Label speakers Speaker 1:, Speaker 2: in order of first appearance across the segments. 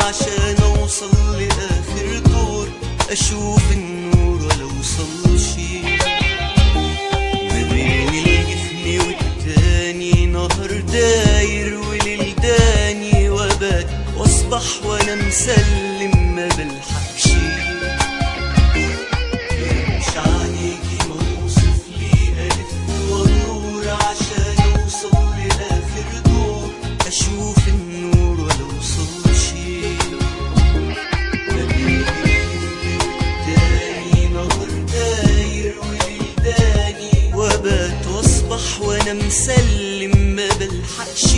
Speaker 1: عشان اوصل لاخر دور اشوف النور ولا اوصلش ما بين الجفن والتاني نهر داير وليل داني وبات واصبح وانا مسلم ما بلحقش مش عليكي موصف لي ألف وأدور عشان أوصل لآخر دور أشوف النور ولا أوصلش ما بين الجفن والتاني نهر داير وليلداني وبات واصبح وانا مسلم ما بلحقش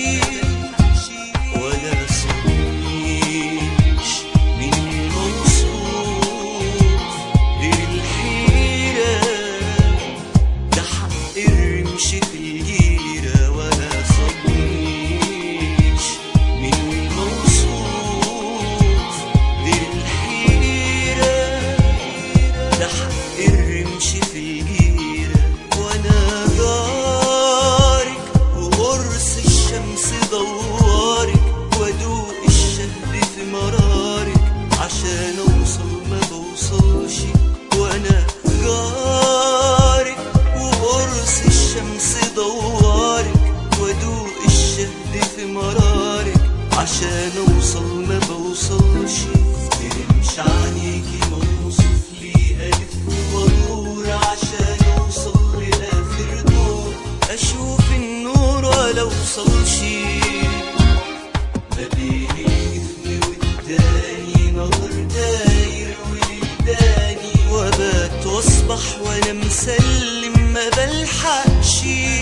Speaker 1: ولا صنيش من موصوف للحيرة ده حق الرمش في الجيرة ولا صنيش من موصوف للحيرة ده حق الرمش في الجيرة وانا جارك وقرص الشمس دوارك وادوق الشهد في مرارك عشان اوصل ما بوصلش وانا جارك وقرص الشمس دوارك وادوق الشهد في مرارك عشان اوصل ما بوصلش ترمش عليكي موصف لي الف وادور عشان اوصل لاخر دور اشوف النور ولا اوصلش ما بين الجفن والتاني نهر داير وليلداني وبات واصبح وانا مسلم ما بلحقش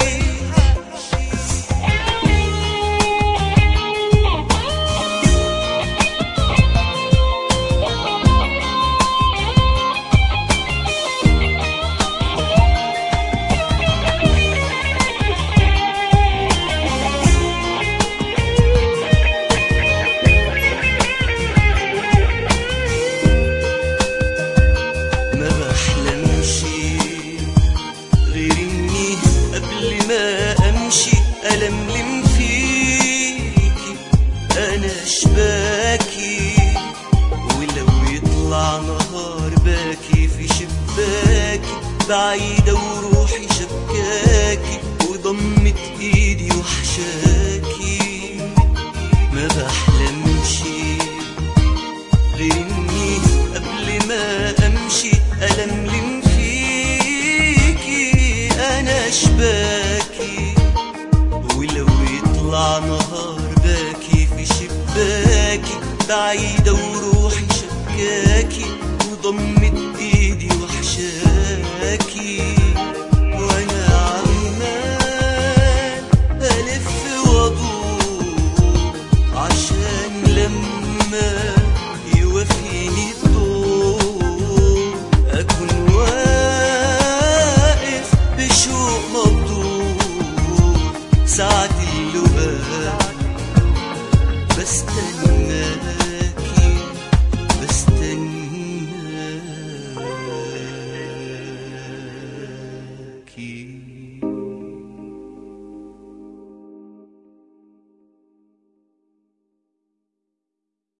Speaker 1: ما بحلمش غير اني قبل ما امشي الملم فيكي انا اشباكي ولو يطلع نهار باكي في شباكي بعيدة وروحي شبكاكي وضمت ايدي وحشاكي ما بحلمش غير اني قبل ما امشي الملم فيكي انا اشباكي ولو يطلع نهار باكي في شباكي بعيدة وروحي شبكاكي وضمت ايدي وحشاكي وانا عمال الف وادور عشان لما يوفيني الدور اكون واقف بشوق مبدور ساعة اللباب بستنى